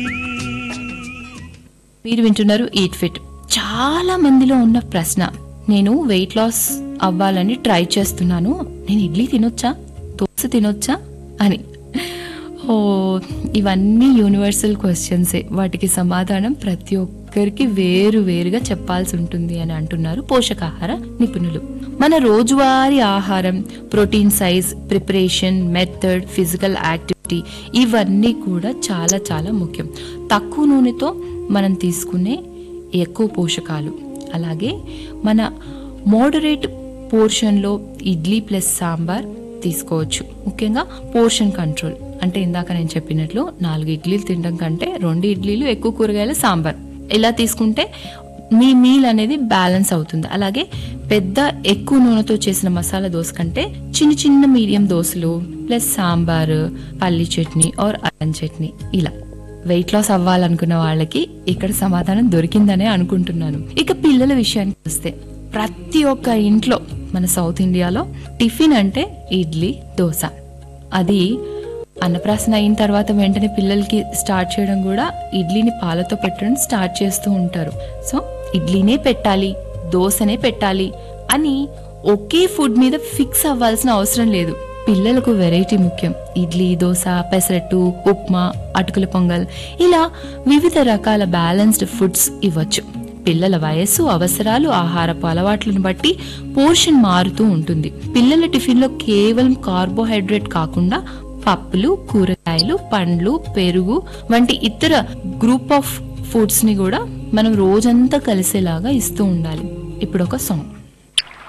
మీరు వింటున్నారు eat fit చాలా మందిలో ఉన్న ప్రశ్న నేను వెయిట్ లాస్ అవ్వాలని ట్రై చేస్తున్నాను నేను ఇడ్లీ తినొచ్చా దోశ తినొచ్చా అని ఓ ఇవన్నీ యూనివర్సల్ క్వశ్చన్సే వాటికి సమాధానం ప్రతి ఒక్కరికి వేరు వేరుగా చెప్పాల్సి ఉంటుంది అని అంటున్నారు పోషకాహార నిపుణులు మన రోజువారీ ఆహారం protein size preparation method physical activity ఇవన్నీ కూడా చాలా చాలా ముఖ్యం తక్కువ నూనెతో మనం తీసుకునే ఎక్కువ పోషకాలు అలాగే మన మోడరేట్ పోర్షన్లో ఇడ్లీ ప్లస్ సాంబార్ తీసుకోవచ్చు ముఖ్యంగా పోర్షన్ కంట్రోల్ అంటే ఇందాక నేను చెప్పినట్లు నాలుగు ఇడ్లీలు తినడం కంటే రెండు ఇడ్లీలు ఎక్కువ కూరగాయల సాంబార్ ఇలా తీసుకుంటే మీ మీల్ అనేది బ్యాలెన్స్ అవుతుంది అలాగే పెద్ద ఎక్కువ నూనెతో చేసిన మసాలా దోశ కంటే చిన్న చిన్న మీడియం దోశలు ప్లస్ సాంబార్ పల్లి చట్నీ ఆర్ అల్లం చట్నీ ఇలా వెయిట్ లాస్ అవ్వాలనుకున్న వాళ్ళకి ఇక్కడ సమాధానం దొరికిందనే అనుకుంటున్నాను ఇక పిల్లల విషయానికి వస్తే ప్రతి ఒక్క ఇంట్లో మన సౌత్ ఇండియాలో టిఫిన్ అంటే ఇడ్లీ దోశ అది అన్నప్రాసన అయిన తర్వాత వెంటనే పిల్లలకి స్టార్ట్ చేయడం కూడా ఇడ్లీని పాలతో పెట్టడం స్టార్ట్ చేస్తూ ఉంటారు సో ఇడ్లీనే పెట్టాలి దోశనే పెట్టాలి అని ఒకే ఫుడ్ మీద ఫిక్స్ అవ్వాల్సిన అవసరం లేదు పిల్లలకు వెరైటీ ముఖ్యం ఇడ్లీ దోశ పెసరట్టు ఉప్మా అటుకుల పొంగల్ ఇలా వివిధ రకాల బ్యాలెన్స్డ్ ఫుడ్స్ ఇవ్వచ్చు పిల్లల వయస్సు అవసరాలు ఆహారపు అలవాట్లను బట్టి పోర్షన్ మారుతూ ఉంటుంది పిల్లల టిఫిన్లో కేవలం కార్బోహైడ్రేట్ కాకుండా పప్పులు కూరగాయలు పండ్లు పెరుగు వంటి ఇతర గ్రూప్ ఆఫ్ ఫుడ్స్ ని కూడా మనం రోజంతా కలిసేలాగా ఇస్తూ ఉండాలి ఇప్పుడు ఒక సాంగ్